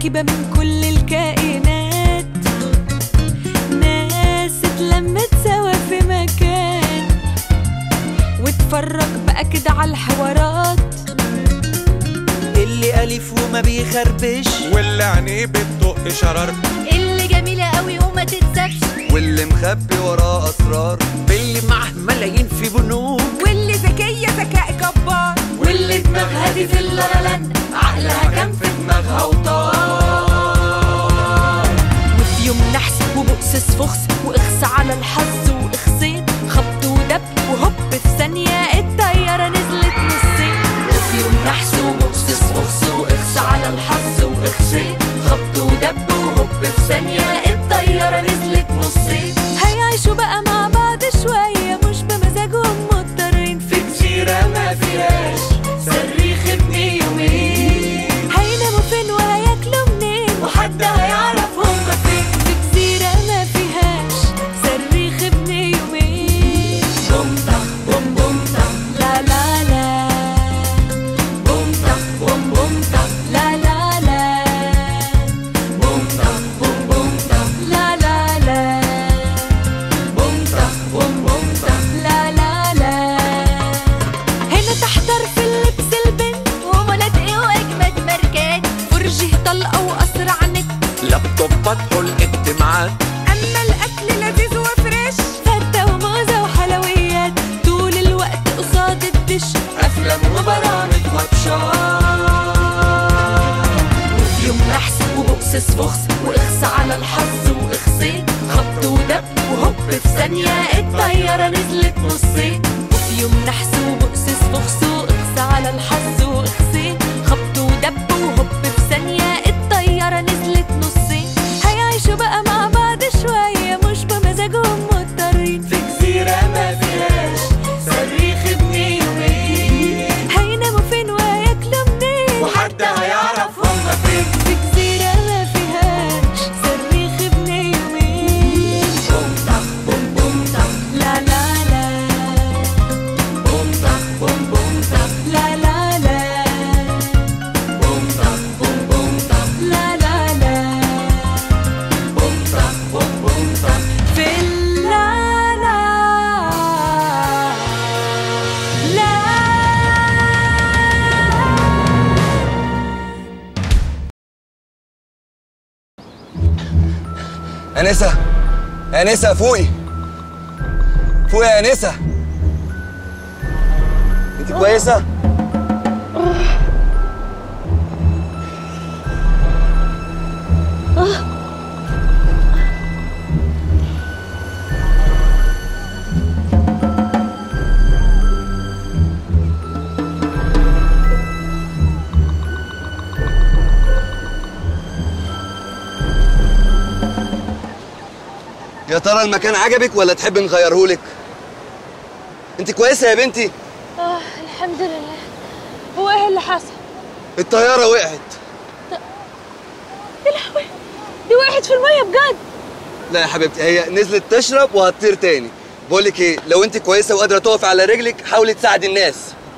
مركبة من كل الكائنات ناس اتلمت سوا في مكان واتفرج بقى كده على الحوارات اللي أليف وما بيخربش واللي عينيه بتدق شرر اللي جميلة قوي وما تتسابش واللي مخبي وراه أسرار باللي معاه ملايين في بنوك واللي ذكية ذكاء جبار واللي دماغها دي في اللالند عقلها كان في دماغها وطار وفي يوم نحس وبؤسس فخس واخس على الحظ واخسين خبط ودب وهوب في ثانية الطيارة نزلت نصين وفي يوم نحس وبؤسس فخس واخس على الحظ واخسين خبط ودب وهوب في ثانية الطيارة نزلت نصين هيعيشوا بقى مع بعض شوية مش بمزاجهم مضطرين في جزيرة ما فيهاش صريخ ابن يومين هيناموا فين وهياكلوا منين وحد هيعرف هما فين في جزيرة ما فيهاش صريخ ابن يومين بوم طخ بوم بوم طخ لا لا لا بوم طخ بوم بوم طخ لا لا لا بوم طخ بوم بوم طخ لا لا لا بوم طخ بوم بوم طخ لا لا لا هنا تحتار في اللبس البنت ومناطق واجمد ماركات فرجي طلقة وأسرع نت لابتوبات والاجتماعات أما الأكل لذيذ وفريش فتة وموزة وحلويات طول الوقت قصاد الدش افلام وبرامج ماتشات وفي يوم نحس وبؤسس فخس واخس على الحظ واخسين خبط ودب وهوب في ثانية الطيارة نزلت نصين وفي يوم نحس وبؤسس فخس وإخس على الحظ وإخسين خبط ودب وهوب في ثانية الطيارة نزلت نصين هيعيشوا بقى مع بعض شوية مش بمزاجهم مضطرين في جزيرة ما فيهاش صريخ ابن يومين هيناموا فين وهياكلوا منين وحد هيعرف هما فين في جزيرة ما فيهاش صريخ ابن يومين بوم طخ بوم بوم طخ لا لا لا بوم طخ بوم بوم طخ لا لا لا بوم طخ بوم بوم طخ لا لا لا بوم طخ بوم بوم طخ في اللا لا لا أنسة أنسة فوقي فوقي يا أنسة أنت كويسة؟ يا ترى المكان عجبك ولا تحب نغيرهولك؟ أنت كويسة يا بنتي؟ آه الحمد لله هو ايه اللي حصل؟ الطيارة وقعت يا لهوي دي وقعت في المية بجد لا يا حبيبتي هي نزلت تشرب وهتطير تاني بقول لك ايه لو انت كويسه وقادره تقفي على رجلك حاولي تساعدي الناس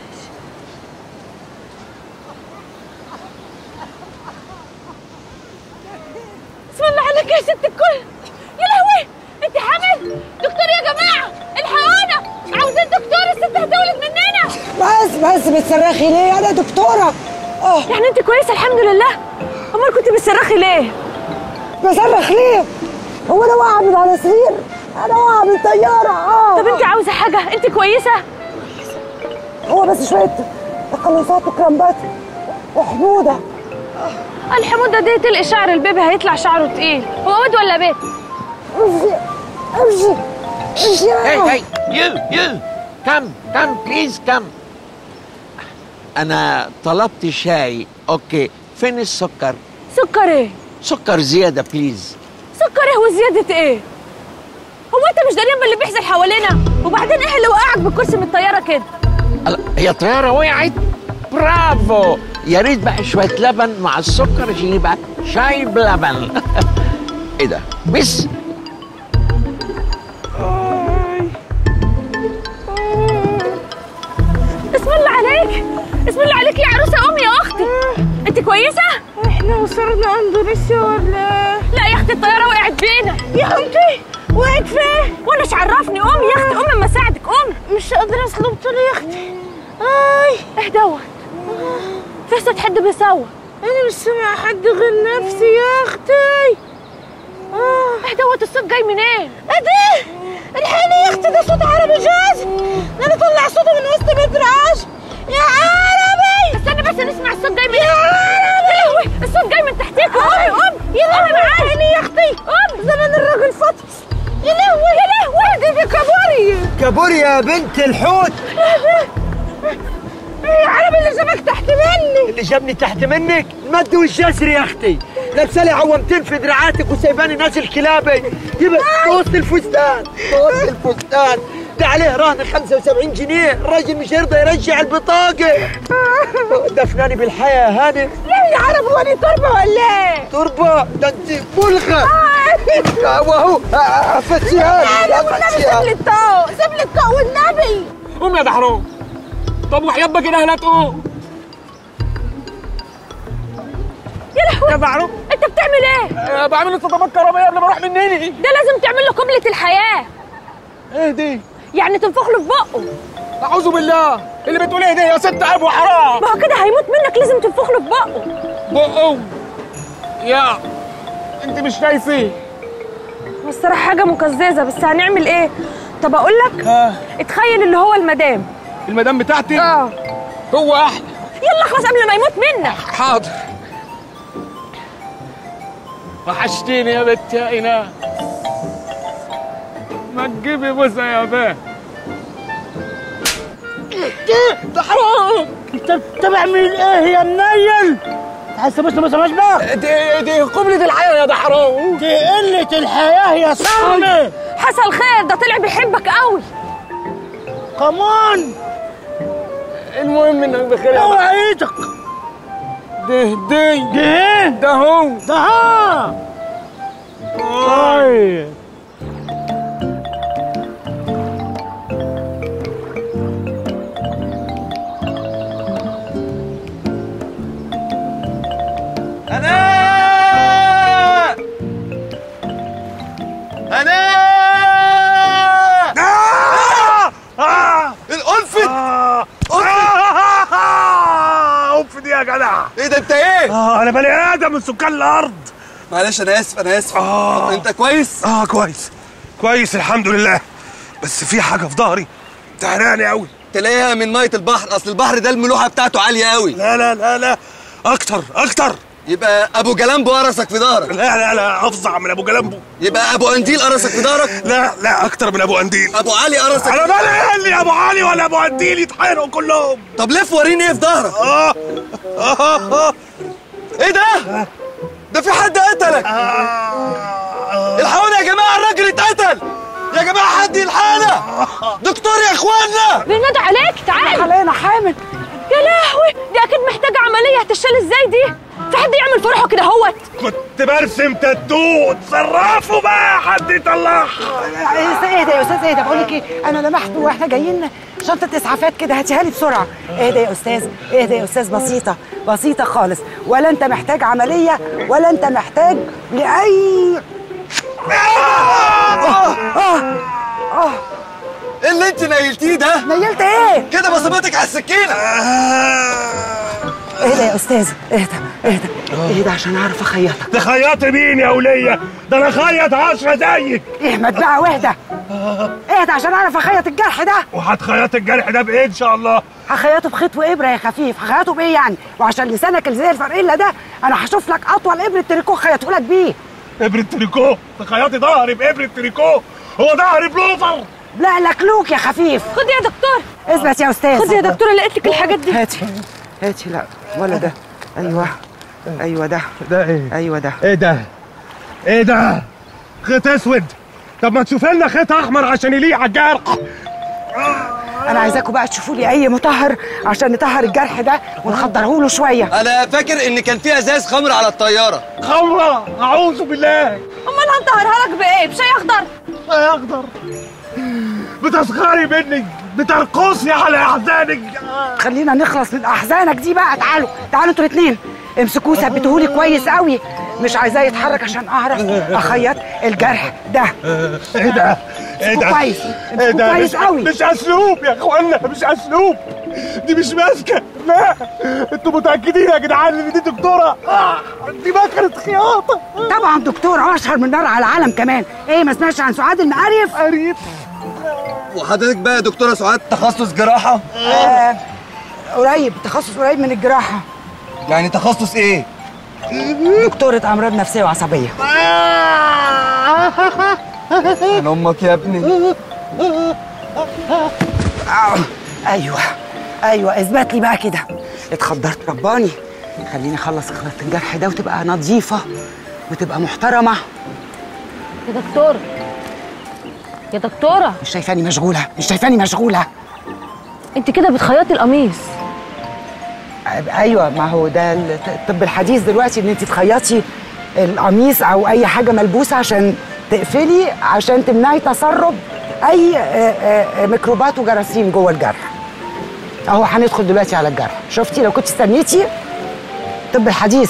بسم الله عليك يا ست الكل يا لهوي انت حامل دكتور يا جماعة الحقونا عاوزين دكتور الست هتولد مننا بس بس بتصرخي ليه انا دكتوره اه يعني انت كويسة الحمد لله امال كنت بتصرخي ليه؟ بصرخ ليه هو انا واقعه من على سرير انا واقعه من طياره اه طب انت عاوزة حاجة انت كويسة؟ هو بس شويه تقلصات وكرامبات وحموضه الحموضة دي تلقي شعر البيبي هيطلع شعره تقيل هو واد ولا بنت؟ امشي امشي امشي هاي بقى. هاي يو يو كم كم بليز كم انا طلبت شاي اوكي فين السكر سكر ايه؟ سكر زياده بليز سكر ايه وزيادة ايه؟ هو انت مش دريان باللي بيحصل حوالينا؟ وبعدين ايه اللي وقعك بالكرسي من الطيارة كده؟ الله، هي طياره وقعت برافو يا ريت بقى شويه لبن مع السكر عشان يبقى شاي بلبن ايه ده بس اسم الله عليك اسم الله عليك يا عروسة امي يا اختي انت كويسة؟ احنا وصلنا اندونيسيا ولا لا يا اختي الطياره وقعت بينا يا اختي وقعت فين وانا ايش عرفني قومي يا اختي قومي اما اساعدك قومي مش قادره اسلم طول يا اختي اي اهدوت في صوت حد بيصوت انا مش سامعه حد غير نفسي يا اختي اه اهدوت الصوت جاي منين ايه الحقيني يا اختي ده صوت عربي جاز ده انا طلع صوته من وسط متراج يا عربي استنى بس نسمع الصوت جاي منين يا عربي الصوت جاي من تحتيك قومي قومي يا لهوي معايا يا اختي قومي زمان الراجل فطس يا لهوي يا لهوي دي دي كابوري كابوريا يا بنت الحوت يا عربي اللي جابك تحت مني اللي جابني تحت منك المد والجزر يا اختي لابسه لي عوامتين في دراعاتك وسايباني نازل كلابي جيب بوسط الفستان بوسط الفستان ده عليه رهن 75 جنيه الراجل مش هيرضى يرجع البطاقة دفناني بالحياة يا هانم ليه يا عربي واني تربه ولا ايه؟ تربة ده انت ملغى وهو فتيها لي والنبي سيب فتيها لي الطاق سيب لي الطاق والنبي قوم يا دحروم طب وحيابك كده لا تقوم يا لهوي يا دحروم انت بتعمل ايه؟ آه، بعمل اصطدامات كهربائيه قبل ما اروح مني ده لازم تعمل له قبلة الحياة ايه دي يعني تنفخ له في بقه اعوذ بالله اللي بتقول ايه دي يا ست عيب وحرام ما هو كده هيموت منك لازم تنفخ له في بقه بقه يا انت مش شايفه الصراحة حاجة مقززة بس هنعمل ايه؟ طب اقول لك ها اتخيل اللي هو المدام المدام بتاعتي اه هو احلى يلا خلاص قبل ما يموت منك حاضر وحشتيني يا بنت يا ايناس ما تجيبي بوسه يا باه ده حرام انت بتعمل ايه يا منيل؟ حاسه بس ما سمعش بقى دي دي قبلة الحياة يا ده حرام دي قلة الحياة يا صاحبي حصل خير ده طلع بيحبك قوي كمان المهم انك بخير يا اوعى ايدك ده دي ده ده هو ده ها طيب هناء هناء الألفت اوف دي يا جدع ايه ده انت ايه؟ اه انا بني ادم من سكان الارض معلش انا اسف انا اسف آه. انت كويس؟ اه كويس كويس الحمد لله بس في حاجه في ظهري تعراني قوي تلاقيها من ميه البحر اصل البحر ده الملوحه بتاعته عاليه قوي لا لا لا لا اكتر اكتر يبقى ابو جلامبو قرصك في ظهرك لا لا لا افظع من ابو جلامبو يبقى ابو قنديل قرصك في ظهرك لا لا اكتر من ابو قنديل ابو علي قرصك انا بالي قال لي ابو علي ولا ابو قنديل يتحرقوا كلهم طب لف وريني ايه في ظهرك اه اه اه ايه ده ده في حد قتلك آه. الحقونا يا جماعه الراجل اتقتل يا جماعه حد يلحقنا دكتور يا اخوانا بينادوا عليك تعال علينا حامد يا لهوي دي اكيد محتاجة عملية هتشال ازاي دي؟ في حد يعمل فرحه كده هوت كنت برسم تاتو اتصرفوا بقى حد يطلعها اهدى يا استاذ اهدى بقول لك ايه انا لمحت واحنا جايين شنطه اسعافات كده هاتيها لي بسرعه اهدى يا استاذ اهدى يا استاذ بسيطه بسيطه خالص ولا انت محتاج عمليه ولا انت محتاج لاي ايه اللي انت نيلتيه ده نيلت ايه كده بصمتك على السكينه اهدى يا استاذ اهدى اهدى اهدى عشان اعرف اخيطك ده خياط مين يا ولية ده انا خيط عشرة زيك احمد بقى واهدى اهدى عشان اعرف اخيط الجرح ده وهتخيط الجرح ده بايه ان شاء الله هخيطه بخيط وابره يا خفيف هخيطه بايه يعني وعشان لسانك اللي زي الفرقله ده انا هشوف لك اطول ابره تريكو خيطه لك بيه ابرة تريكو تخيطي ظهري بابرة تريكو هو ظهري بلوفر لا لكلوك يا خفيف خد يا دكتور اثبت يا استاذ خد يا دكتور لقيت لك الحاجات دي هاتي هاتي لا ولا ده ايوه ايوه ده ده ايه ايوه ده ايه ده ايه ده خيط اسود طب ما تشوف لنا خيط احمر عشان يليق على الجرح انا عايزاكم بقى تشوفوا لي اي مطهر عشان نطهر الجرح ده ونخدره له شويه انا فاكر ان كان في ازاز خمر على الطياره خمرة اعوذ بالله امال هنطهرها لك بايه بشاي اخضر يا اخضر بتسخري مني بترقصي على احزانك خلينا نخلص من احزانك دي بقى تعالوا تعالوا انتوا الاثنين امسكوه ثبتوهولي كويس قوي مش عايزاه يتحرك عشان اعرف اخيط الجرح ده ايه ده؟ ايه امسكوه ده؟ كويس ايه امسكوه ده؟ كويس مش, قوي مش اسلوب يا اخوانا مش اسلوب دي مش ماسكه لا انتوا متاكدين يا جدعان ان دي دكتوره آه، دي مكنه خياطه طبعا دكتور اشهر من نار على العالم كمان ايه ما سمعتش عن سعاد المقريف قريب وحضرتك بقى يا دكتوره سعاد تخصص جراحه آه قريب تخصص قريب من الجراحه يعني تخصص ايه دكتوره امراض نفسيه وعصبيه انا امك يا ابني آه. ايوه ايوه اثبت لي بقى كده اتخدرت رباني خليني اخلص خياطه الجرح ده وتبقى نظيفه وتبقى محترمه يا دكتورة يا دكتورة مش شايفاني مشغوله مش شايفاني مشغوله انت كده بتخيطي القميص ايوه ما هو ده الطب الحديث دلوقتي ان انت تخيطي القميص او اي حاجه ملبوسه عشان تقفلي عشان تمنعي تسرب اي آه، آه، ميكروبات وجراثيم جوه الجرح اهو هندخل دلوقتي على الجرح شفتي لو كنت استنيتي الطب الحديث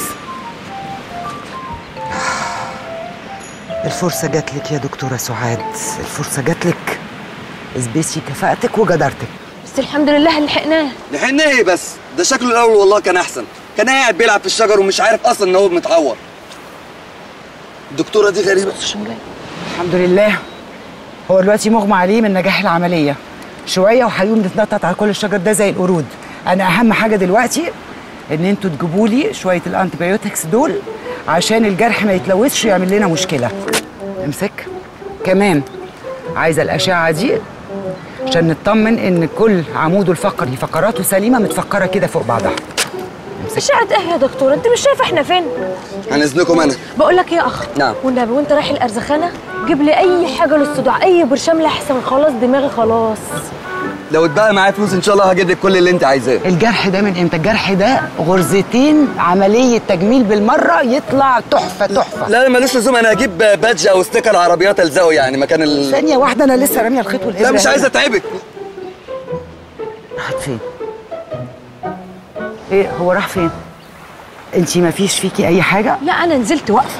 الفرصة جات لك يا دكتورة سعاد الفرصة جات لك اثبتي كفاءتك وجدارتك بس الحمد لله اللي لحقناه لحقنا ايه بس ده شكله الاول والله كان احسن كان قاعد بيلعب في الشجر ومش عارف اصلا ان هو متعور الدكتوره دي غريبه الحمد لله هو دلوقتي مغمى عليه من نجاح العملية شوية وهيقوم يتنطط على كل الشجر ده زي القرود أنا أهم حاجة دلوقتي إن أنتوا تجيبوا لي شوية الأنتيبيوتكس دول عشان الجرح ما يتلوثش ويعمل لنا مشكلة امسك كمان عايزة الأشعة دي عشان نطمن إن كل عموده الفقري فقراته سليمة متفكرة كده فوق بعضها اشعة ايه يا دكتورة انت مش شايفة احنا فين عن اذنكم انا بقول لك ايه يا اخ نعم. والنبي وانت رايح الارزخانة جيب لي اي حاجة للصداع اي برشام لحسن خلاص دماغي خلاص لو اتبقى معايا فلوس ان شاء الله هجيب لك كل اللي انت عايزاه الجرح ده من امتى الجرح ده غرزتين عملية تجميل بالمرة يطلع تحفة تحفة لا لا ملوش لزوم انا هجيب بادج او ستيكر عربيات الزقه يعني مكان ال... ثانية واحدة أنا لسه رامية الخيط والإبرة لا مش هنا. عايز اتعبك راحت فين؟ إيه هو راح فين؟ أنتي ما فيش فيكي أي حاجة؟ لا انا نزلت واقفة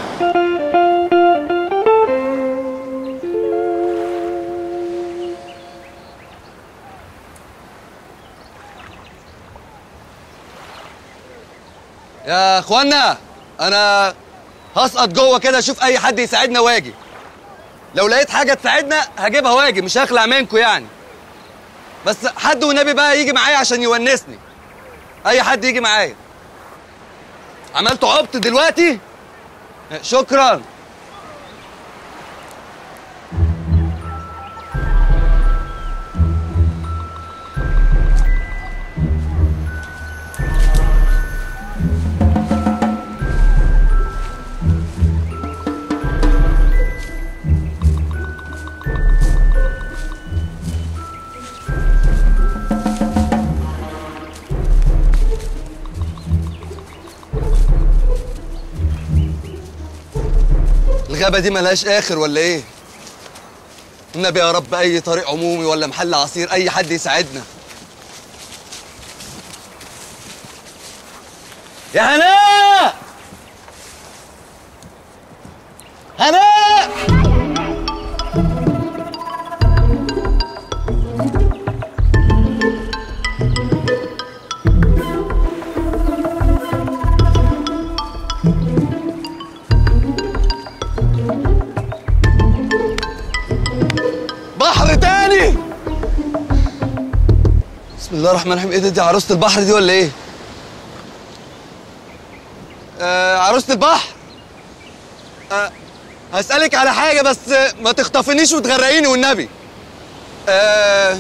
يا اخوانا انا هسقط جوه كده اشوف اي حد يساعدنا واجي لو لقيت حاجه تساعدنا هجيبها واجي مش هخلع منكم يعني بس حد والنبي بقى يجي معايا عشان يونسني اي حد يجي معايا عملتوا عبط دلوقتي شكرا الغابة دي ملهاش آخر ولا إيه؟ النبي يا رب أي طريق عمومي ولا محل عصير أي حد يساعدنا يا هناء هناء بحر تاني بسم الله الرحمن الرحيم ايه ده دي عروسة البحر دي ولا ايه؟ آه عروسة البحر آه هسألك على حاجة بس آه، ما تخطفنيش وتغرقيني والنبي آه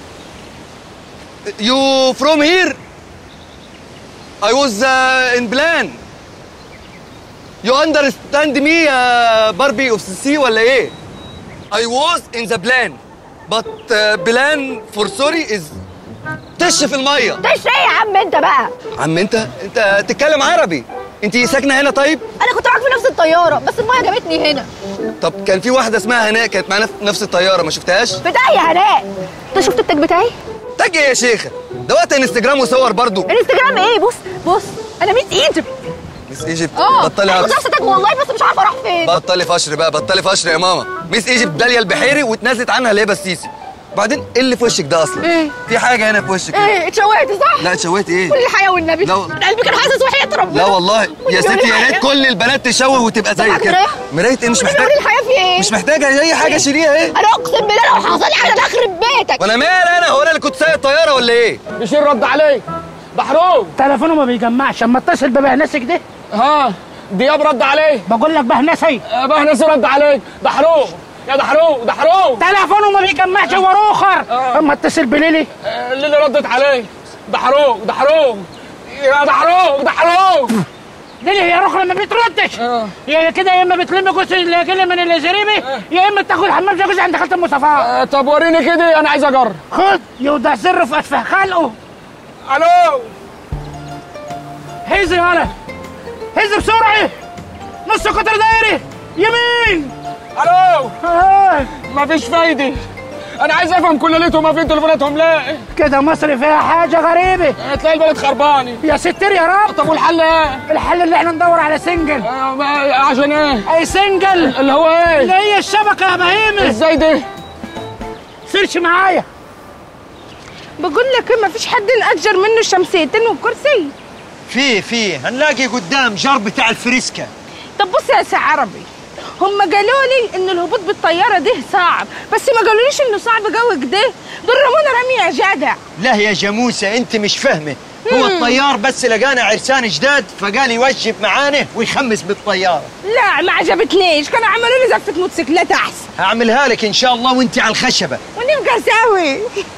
you from here I was uh, in plan you understand me uh, Barbie of the sea ولا ايه؟ I was in the plan but uh, plan for sorry is تش في الميه تش ايه يا عم انت بقى عم انت انت تتكلم عربي انت ساكنه هنا طيب انا كنت معاك في نفس الطيارة بس المية جابتني هنا طب كان في واحده اسمها هناء كانت معانا في نفس الطياره ما شفتهاش بتاعي يا هناء انت شفت التاج بتاعي تاج ايه يا شيخه ده وقت انستجرام وصور برضو الانستجرام ايه بص بص انا ميس ايجيبت مس ايجيبت اه بطلي هاخد عطس نفسك والله بس مش عارفه اروح فين بطلي فشر بقى بطلي فشر يا ماما ميس ايجيبت داليا البحيري واتنازلت عنها ليه السيسي بعدين ايه اللي في وشك ده اصلا ايه؟ في حاجه هنا في وشك ايه اتشوقت صح؟ لا اتشوهت ايه كل الحياه والنبي لا. قلبي كان حاسس وحياة ربنا لا والله يا ونوري ستي يا ريت الحياة. كل البنات تشوه وتبقى زي طب كده مراية؟ مرايه ايه مش ونوري محتاجه الحياه في ايه؟ مش محتاجه اي حاجه شيليها ايه انا اقسم بالله لو حصل لي حاجه أنا اخرب بيتك وانا مالي انا هو انا اللي كنت سايق الطياره ولا ايه بشير رد عليك بحروم تليفونه ما بيجمعش اما اتصل ببهنسك ده ها دياب رد عليك بقول لك بهنسي آه، بهنس رد عليك دحروق يا دحروق دحروق تليفونه ما بيجمعش هو اخر اما اتصل بليلي آه، اللي ردت عليك دحروق دحروق يا دحروق دحروق ليلي هي رخرة ما بتردش آه. يا كده يا اما بتلم جوز الكلمة من الزريبي يا اما تاخد حمام جوز عند خالة المصطفى آه، طب وريني كده انا عايز اجرب خد يوضع سر في اتفه خلقه الو هز يا ولد هز بسرعة نص قطر دايري يمين الو آه. مفيش فايده انا عايز افهم كل ليلتهم ما فين تليفوناتهم لا كده مصر فيها حاجة غريبة تلاقي البلد خرباني يا ستر يا رب طب والحل ايه؟ الحل اللي احنا ندور على سنجل آه، ما- عشان ايه؟ اي سنجل اللي هو اللي ايه؟ هي الشبكة يا بهيمة ازاي ده؟ سيرش معايا بقول لك ما فيش حد نأجر منه شمسيتين وكرسي في في هنلاقي قدام جار بتاع الفريسكا طب بص يا سي عربي هم قالوا لي ان الهبوط بالطياره ده صعب بس ما قالوليش انه صعب قوي كده دول رمونا رمي يا جدع لا يا جاموسة انت مش فاهمة هو الطيار بس لقانا عرسان جداد فقال يوجب معانا ويخمس بالطيارة لا ما عجبتنيش كانوا عملوا لي زفه موتوسيكلات احسن هعملها لك ان شاء الله وانت على الخشبة ونبقى سوا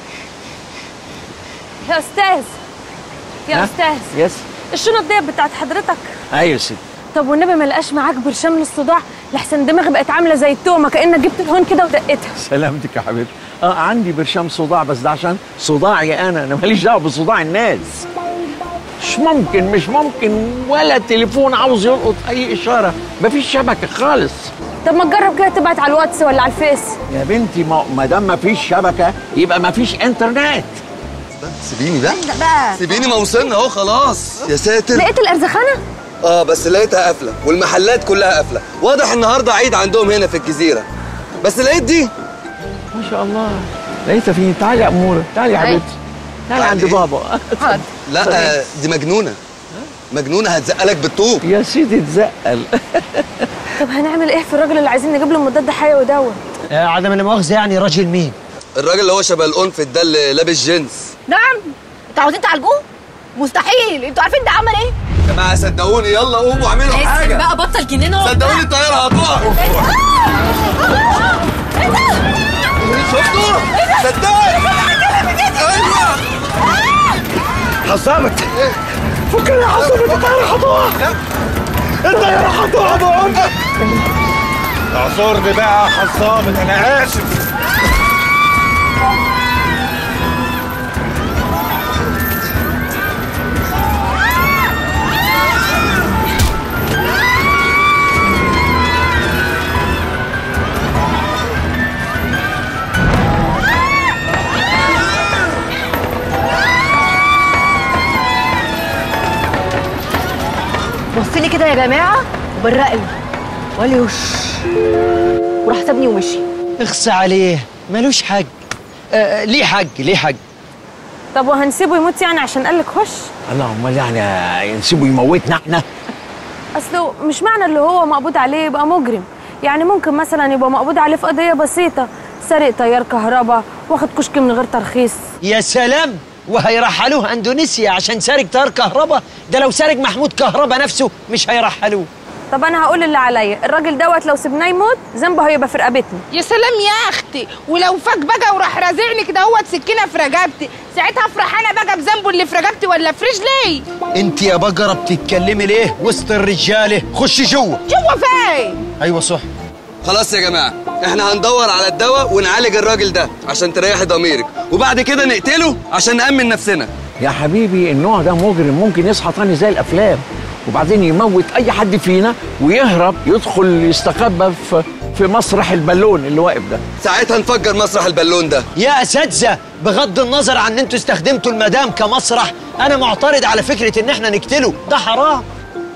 يا استاذ يا استاذ يس الشنط دي بتاعت حضرتك ايوه ست طب والنبي ما لقاش معاك برشام للصداع لحسن دماغي بقت عامله زي التومه كانك جبت الهون كده ودقتها سلامتك يا حبيبتي اه عندي برشام صداع بس ده عشان صداعي انا انا ماليش دعوه بصداع الناس مش ممكن مش ممكن ولا تليفون عاوز يلقط اي اشاره مفيش شبكه خالص طب ما تجرب كده تبعت على الواتس ولا على الفيس يا بنتي ما ما دام مفيش شبكه يبقى مفيش انترنت سيبيني بقى بقى سيبيني ما وصلنا اهو خلاص يا ساتر لقيت الارزخانه اه بس لقيتها قافله والمحلات كلها قافله واضح النهارده عيد عندهم هنا في الجزيره بس لقيت دي ما شاء الله لقيتها فين تعالي يا اموره تعالي يا أي. حبيبتي تعالي عند تعالي. بابا حاضر لا آه، دي مجنونه مجنونه هتزقلك بالطوب يا سيدي تزقل طب هنعمل ايه في الراجل اللي عايزين نجيب له مضاد حيوي دوت عدم المؤاخذة يعني راجل مين الراجل اللي هو شبه الانفت ده اللي لابس جينز نعم انتوا عاوزين تعالجوه مستحيل انتوا عارفين ده عمل ايه يا جماعه صدقوني يلا قوموا اعملوا حاجه بقى بطل جنين صدقوني الطياره هتقع شفتوا صدقني ايوه حصامت فكر يا حصامت الطيارة هتقع الطيارة هتقع اعذرني بقى يا حصامت انا اسف بص لي كده يا جماعه وبرقني وقال وش وراح سابني ومشي اخصى عليه ملوش حق آه ليه حق ليه حق طب وهنسيبه يموت يعني عشان قال لك خش الله امال يعني نسيبه يموتنا احنا اصله مش معنى اللي هو مقبوض عليه يبقى مجرم يعني ممكن مثلا يبقى مقبوض عليه في قضيه بسيطه سرق تيار كهرباء واخد كشك من غير ترخيص يا سلام وهيرحلوه اندونيسيا عشان سارق طيار كهرباء ده لو سارق محمود كهرباء نفسه مش هيرحلوه طب انا هقول اللي عليا الراجل دوت لو سيبناه يموت ذنبه هيبقى في رقبتنا يا سلام يا اختي ولو فاك بقى وراح رازعني كده هو سكينه في رقبتي ساعتها افرح انا بقى بذنبه اللي في رقبتي ولا في رجلي انت يا بقرة بتتكلمي ليه وسط الرجالة خشي جوه جوه فين ايوه صح خلاص يا جماعه احنا هندور على الدواء ونعالج الراجل ده عشان تريحي ضميرك وبعد كده نقتله عشان نأمن نفسنا يا حبيبي النوع ده مجرم ممكن يصحى تاني زي الافلام وبعدين يموت اي حد فينا ويهرب يدخل يستخبى في في مسرح البالون اللي واقف ده ساعتها نفجر مسرح البالون ده يا اساتذه بغض النظر عن ان انتوا استخدمتوا المدام كمسرح انا معترض على فكره ان احنا نقتله ده حرام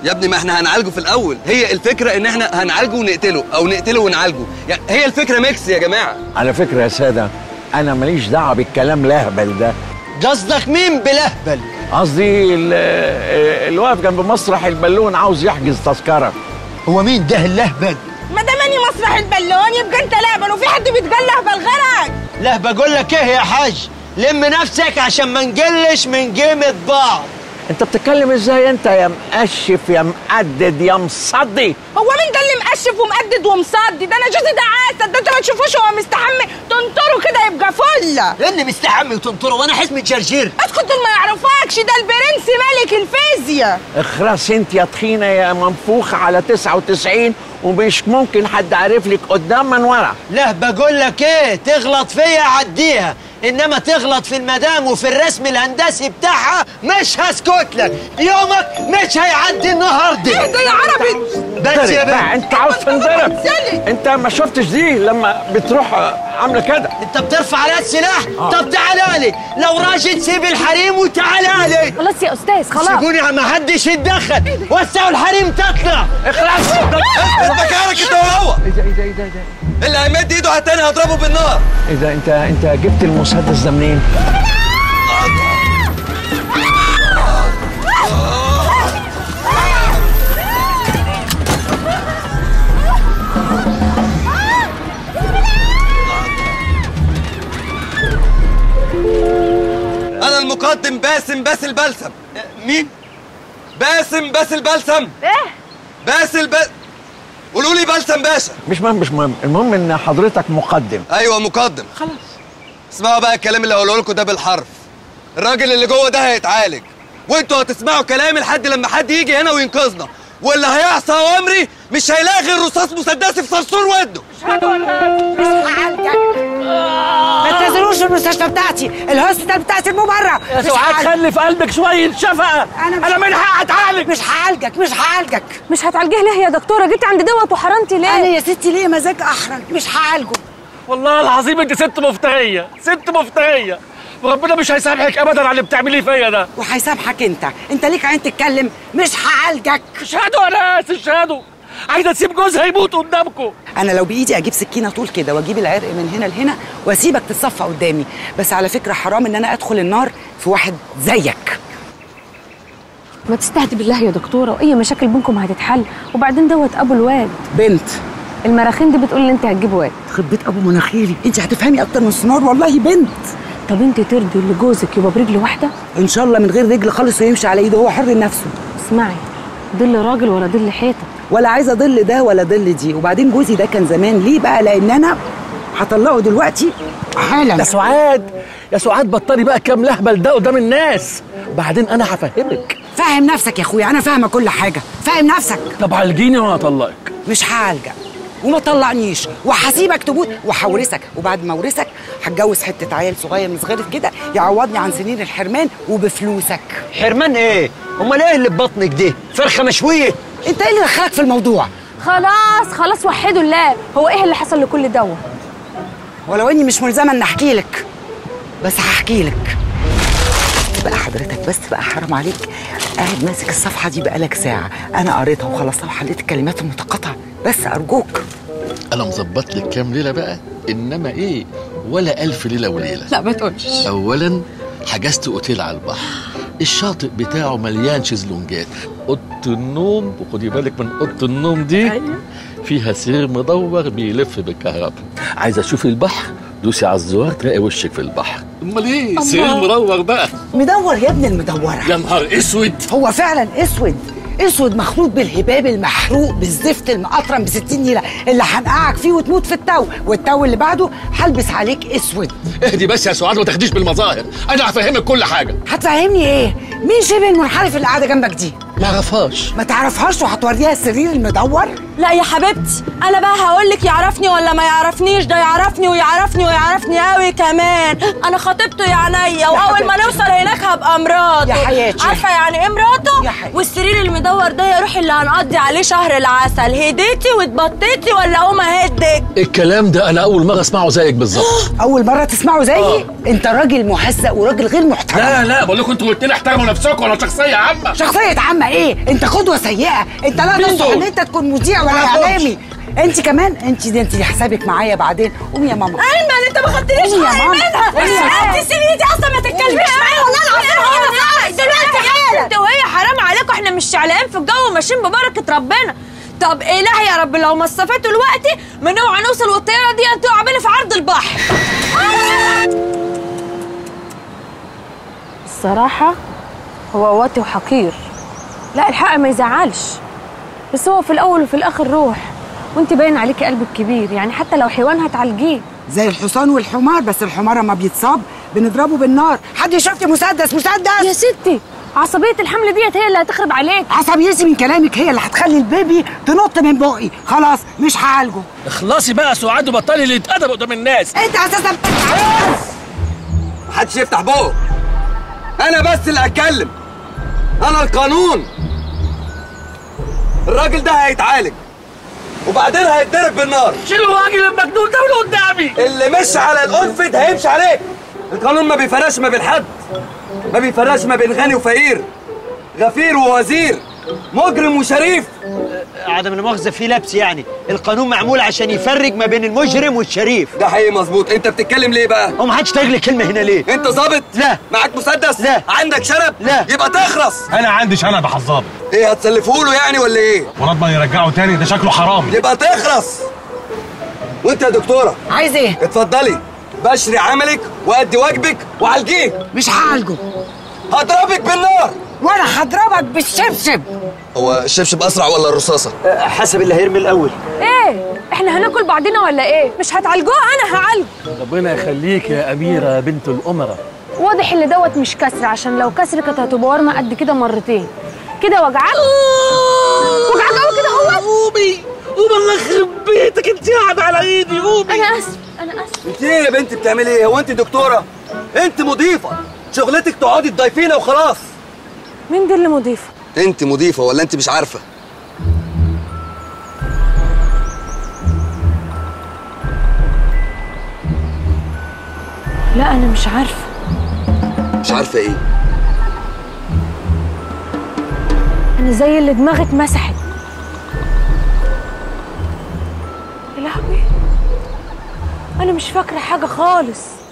يا ابني ما احنا هنعالجه في الاول هي الفكره ان احنا هنعالجه ونقتله او نقتله ونعالجه يعني هي الفكره ميكس يا جماعه على فكره يا ساده انا ماليش دعوه بالكلام الاهبل ده قصدك مين بلهبل قصدي ال- اللي واقف جنب مسرح البالون عاوز يحجز تذكره هو مين ده اللهبل ما دام اني مسرح البالون يبقى انت لهبل وفي حد بيتقال لهبل غيرك لا بقول لك ايه يا حاج لم نفسك عشان ما نقلش من قيمة بعض انت بتتكلم ازاي انت يا مقشف يا مقدد يا مصدي هو مين ده اللي مقشف ومقدد ومصدي ده انا جوزي ده عسل ده انت ما تشوفوش وهو مستحمي تنطره كده يبقى فله اللي مستحمي وتنطره وانا حسمي جرجير اسكت دول ما يعرفكش ده البرنس ملك الفيزياء اخرس انت يا تخينه يا منفوخه على 99 ومش ممكن حد عارف لك قدام من ورا لا بقول لك ايه تغلط فيا عديها انما تغلط في المدام وفي الرسم الهندسي بتاعها مش هسكت لك يومك مش هيعدي النهارده اهدى يا عربي بس يا بقى بنت انت عاوز تنضرب انت ما شفتش دي لما بتروح عامله كده انت بترفع على السلاح طب تعالى لي لو راجل سيب الحريم وتعالى لي خلاص يا استاذ خلاص سيبوني ما حدش يتدخل وسعوا الحريم تطلع اخلص مكانك انت وهو ايه ده ايه ده ايه ده إيه ده؟ اللي هيمد ايده على التاني هضربه بالنار ايه ده انت انت جبت المسدس ده منين؟ انا المقدم باسم باسل بلسم مين باسم باسل بلسم ايه باسل ب... قولوا لي بلسم باشا مش مهم مش مهم المهم ان حضرتك مقدم ايوه مقدم خلاص اسمعوا بقى الكلام اللي هقوله لكم ده بالحرف الراجل اللي جوه ده هيتعالج وانتوا هتسمعوا كلامي لحد لما حد يجي هنا وينقذنا واللي هيعصى اوامري مش هيلاقي غير رصاص مسدسي في صرصور ودنه ما تنزلوش المستشفى بتاعتي الهوسبيتال بتاعتي مو بره يا سعاد خلي في قلبك شويه شفقه انا مش انا من حقي اتعالج مش هعالجك مش هعالجك مش هتعالجيه ليه يا دكتوره جيتي عند دوت وحرمتي ليه انا يا ستي ليه مزاج احرج مش هعالجه والله العظيم انت ست مفتريه ست مفتريه وربنا مش هيسامحك ابدا على اللي بتعمليه فيا ده وهيسامحك انت انت ليك عين تتكلم مش هعالجك اشهدوا يا ناس اشهدوا عايزه تسيب جوزها يموت قدامكم انا لو بايدي اجيب سكينه طول كده واجيب العرق من هنا لهنا واسيبك تتصفى قدامي بس على فكره حرام ان انا ادخل النار في واحد زيك ما تستهدي بالله يا دكتوره واي مشاكل بينكم هتتحل وبعدين دوت ابو الواد بنت المراخين دي بتقول ان انت هتجيب واد خربت ابو مناخيري انت هتفهمي اكتر من السنار والله بنت طب انت ترضي اللي جوزك يبقى برجل واحده ان شاء الله من غير رجل خالص ويمشي على ايده هو حر نفسه اسمعي ظل راجل ورا ظل حيطه ولا عايزه ظل ده ولا ظل دي وبعدين جوزي ده كان زمان ليه بقى لان انا هطلقه دلوقتي حالا يا سعاد يا سعاد بطلي بقى كام لهبل ده قدام الناس بعدين انا هفهمك فاهم نفسك يا اخويا انا فاهمه كل حاجه فاهم نفسك طب عالجيني وانا اطلقك مش هعالجك وما طلعنيش وهسيبك تموت وهورثك وبعد ما اورثك هتجوز حته عيل صغير من صغيرة كده يعوضني عن سنين الحرمان وبفلوسك حرمان ايه امال ايه اللي ببطنك دي فرخه مشويه انت ايه اللي دخلك في الموضوع خلاص خلاص وحدوا الله هو ايه اللي حصل لكل دوت ولو اني مش ملزمه ان احكي لك بس هحكي لك بقى حضرتك بس بقى حرام عليك قاعد ماسك الصفحه دي بقالك ساعه انا قريتها وخلصتها وحليت الكلمات المتقاطعه بس ارجوك انا مظبط لك كام ليله بقى انما ايه ولا الف ليله وليله لا ما تقولش اولا حجزت اوتيل على البحر الشاطئ بتاعه مليان شезлونجات اوضه النوم وخدي بالك من اوضه النوم دي فيها سرير مدور بيلف بالكهرباء عايزه تشوفي البحر دوسي على الزرار تلاقي وشك في البحر امال ايه سرير مدور بقى مدور يا ابن المدوره يا نهار اسود هو فعلا اسود اسود مخلوط بالهباب المحروق بالزفت المقطرن ب 60 نيله اللي هنقعك فيه وتموت في التو والتو اللي بعده هلبس عليك اسود اهدي بس يا سعاد ما تاخديش بالمظاهر انا هفهمك كل حاجه هتفهمني ايه مين شبه المنحرف اللي قاعده جنبك دي ما اعرفهاش ما تعرفهاش وهتوريها السرير المدور لا يا حبيبتي انا بقى هقول لك يعرفني ولا ما يعرفنيش ده يعرفني ويعرفني ويعرفني قوي كمان انا خطيبته يا عينيا واول ما نوصل هناك هبقى مراته يا حياتي. عارفه يعني ايه مراته يا حياتي. والسرير المدور ده يا روحي اللي هنقضي عليه شهر العسل هديتي واتبطيتي ولا اقوم اهدك الكلام ده انا اول مره اسمعه زيك بالظبط اول مره تسمعه زيي انت راجل مهزأ وراجل غير محترم لا لا بقول لكم انتوا قلت لي احترموا نفسكم ولا شخصيه عامه شخصية عامة ايه؟ انت قدوة سيئة، انت لا مين تصلح دول؟ ان انت تكون مذيع ولا ما أعرفش. اعلامي، انت كمان انت دي انت حسابك معايا بعدين، قومي يا ماما ايمن انت ما خدتنيش قومي يا حقي ماما. منها قومي يا ماما. انت سنيتي اصلا ما تتكلميش معايا والله العظيم دلوقتي حالا انت وهي حرام عليكم احنا مش شعلقين في الجو وماشيين ببركه ربنا طب الهي يا رب لو ما استفدتوا الوقت من اوعى نوصل والطياره دي تقع بينا في عرض البحر الصراحه هو واطي وحقير لا الحق ما يزعلش بس هو في الاول وفي الاخر روح وانت باين عليكي قلبك كبير يعني حتى لو حيوان هتعالجيه زي الحصان والحمار بس الحمار لما بيتصاب بنضربه بالنار، حد يشوف مسدس مسدس يا ستي عصبيه الحمل ديت هي اللي هتخرب عليك عصبيتي من كلامك هي اللي هتخلي البيبي تنط من بقي، خلاص مش هعالجه، اخلصي بقى سعاد وبطلي اللي يتقدم قدام الناس انت اساسا محدش يفتح بقه انا بس اللي هتكلم انا القانون الراجل ده هيتعالج وبعدين هيتضرب بالنار شيلوا الراجل المجنون ده من قدامي اللي مشي على الانفد هيمشي عليه القانون ما بيفرقش ما بين حد ما بيفرقش ما بين غني وفقير غفير ووزير مجرم وشريف عدم المؤاخذه في لبس يعني القانون معمول عشان يفرق ما بين المجرم والشريف ده حقيقي مظبوط انت بتتكلم ليه بقى وما حدش تغلي كلمه هنا ليه انت ظابط لا. معاك مسدس لا. عندك شنب لا. يبقى تخرس انا عندي شنب يا حظاظ ايه هتسلفه له يعني ولا ايه ونضمن يرجعه تاني ده شكله حرامي يبقى تخرس وانت يا دكتوره عايز ايه؟ اتفضلي بشري عملك وادي واجبك وعالجيه مش هعالجه، هضربك بالنار وانا هضربك بالشبشب هو الشبشب اسرع ولا الرصاصه أه، حسب اللي هيرمي الاول ايه احنا هناكل بعضنا ولا ايه مش هتعالجوه انا هعالجه ربنا يخليك يا اميره بنت الامراء واضح اللي دوت مش كسر عشان لو كسر كانت هتبقى ورمه قد كده مرتين كده وجعك وجعك قوي كده هو قومي قومي الله يخرب بيتك انت قاعده على ايدي قومي انا اسف انا اسف انت ايه يا بنتي بتعملي ايه هو انت دكتوره انت مضيفه شغلتك تقعدي تضيفينا وخلاص مين دي اللي مضيفه انت مضيفه ولا انت مش عارفه لا انا مش عارفه مش عارفه ايه انا زي اللي دماغك مسحت يا لهوي انا مش فاكره حاجه خالص